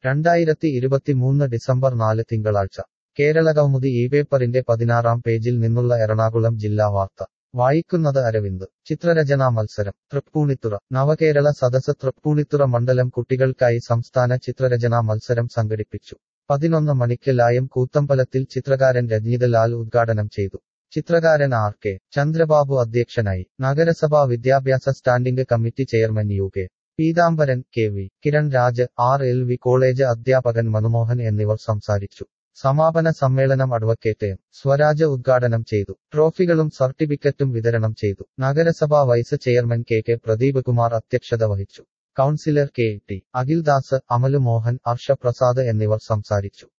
രണ്ടായിരത്തി ഇരുപത്തിമൂന്ന് ഡിസംബർ നാല് തിങ്കളാഴ്ച കേരള കൗമുദി ഈ പേപ്പറിന്റെ പതിനാറാം പേജിൽ നിന്നുള്ള എറണാകുളം ജില്ലാ വാർത്ത വായിക്കുന്നത് അരവിന്ദ് ചിത്രരചനാ മത്സരം തൃപ്പൂണിത്തുറ നവകേരള സദസ് തൃപ്പൂണിത്തുറ മണ്ഡലം കുട്ടികൾക്കായി സംസ്ഥാന ചിത്രരചനാ മത്സരം സംഘടിപ്പിച്ചു പതിനൊന്ന് മണിക്ക് ലായം കൂത്തമ്പലത്തിൽ ചിത്രകാരൻ രജ്ഞിത് ലാൽ ഉദ്ഘാടനം ചെയ്തു ചിത്രകാരൻ ആർ കെ ചന്ദ്രബാബു അധ്യക്ഷനായി നഗരസഭാ വിദ്യാഭ്യാസ standing committee chairman U K Peethambaran K V Kiran Raj R L V college അധ്യാപകൻ മനുമോഹൻ എന്നിവർ സംസാരിച്ചു സമാപന സമ്മേളനം അഡ്വക്കേറ്റ് എം സ്വരാജ് ഉദ്ഘാടനം ചെയ്തു ട്രോഫികളും സർട്ടിഫിക്കറ്റും വിതരണം ചെയ്തു നഗരസഭാ vice chairman K K Pradeep Kumar അധ്യക്ഷത വഹിച്ചു councillor K T Akhildas Amalu Mohan Harsha Prasad എന്നിവർ സംസാരിച്ചു